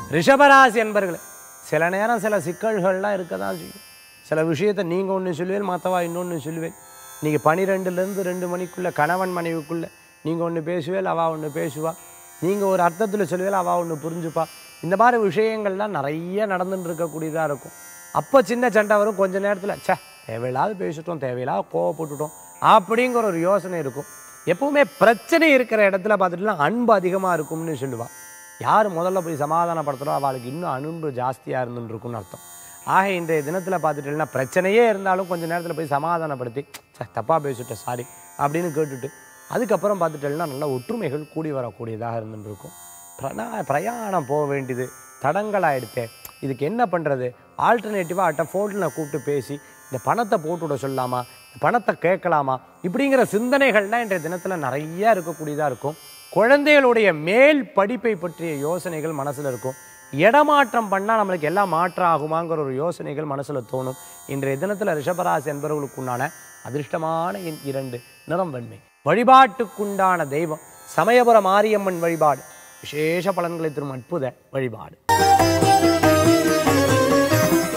ரிஷபராசி என்பர்களே சில நேரம் சில சிக்கல்கள்லாம் இருக்க தான் செய்யும் சில விஷயத்தை நீங்கள் ஒன்று சொல்லுவேன் மற்றவா இன்னொன்று சொல்லுவேன் நீங்கள் பனிரெண்டுலேருந்து ரெண்டு மணிக்குள்ளே கணவன் மனைவிக்குள்ளே நீங்கள் ஒன்று பேசுவேல் அவள் ஒன்று பேசுவா நீங்கள் ஒரு அர்த்தத்தில் சொல்லுவேல் அவள் ஒன்று புரிஞ்சுப்பா இந்த மாதிரி விஷயங்கள்லாம் நிறைய நடந்துட்டு இருக்கக்கூடியதாக இருக்கும் அப்போ சின்ன சண்டை வரும் கொஞ்ச நேரத்தில் ச்சே தேவையில்லாத பேசிட்டோம் தேவையில்லாத கோவப்பட்டுட்டோம் அப்படிங்கிற ஒரு யோசனை இருக்கும் எப்பவுமே பிரச்சனை இருக்கிற இடத்துல பார்த்துட்டுனா அன்பு அதிகமாக இருக்கும்னு சொல்லுவாள் யார் முதல்ல போய் சமாதானப்படுத்துகிறோ அவளுக்கு இன்னும் அன்பு ஜாஸ்தியாக இருந்துன்னு இருக்கும்னு அர்த்தம் ஆக இன்றைய தினத்தில் பார்த்துட்டீங்கன்னா பிரச்சனையே இருந்தாலும் கொஞ்ச நேரத்தில் போய் சமாதானப்படுத்தி "ச்சே, தப்பா பேசிட்டேன் சாரி அப்படின்னு கேட்டுட்டு அதுக்கப்புறம் பார்த்துட்டேன்னா நல்ல ஒற்றுமைகள் கூடி வரக்கூடியதாக இருந்துட்டு இருக்கும் பிரணா பிரயாணம் போக வேண்டியது தடங்களாயிடுத்தே இதுக்கு என்ன பண்ணுறது ஆல்டர்னேட்டிவாக அட்ட ஃபோனில் கூப்பிட்டு பேசி இந்த பணத்தை போட்டு விட சொல்லலாமா இந்த பணத்தை கேட்கலாமா இப்படிங்கிற சிந்தனைகள்லாம் இன்றைய தினத்தில் நிறைய இருக்கக்கூடியதாக இருக்கும் குழந்தைகளுடைய மேல் படிப்பை பற்றிய யோசனைகள் மனசில் இருக்கும் இடமாற்றம் பண்ணால் நம்மளுக்கு எல்லாம் மாற்றம் ஆகுமாங்கிற ஒரு யோசனைகள் மனசில் தோணும் இன்றைய தினத்தில் ரிஷபராசி என்பவர்களுக்குண்டான அதிர்ஷ்டமான எண் இரண்டு நிறம் வெண்மை வழிபாட்டுக்குண்டான தெய்வம் சமயபுர மாரியம்மன் வழிபாடு விசேஷ பலன்களை தரும் அற்புத வழிபாடு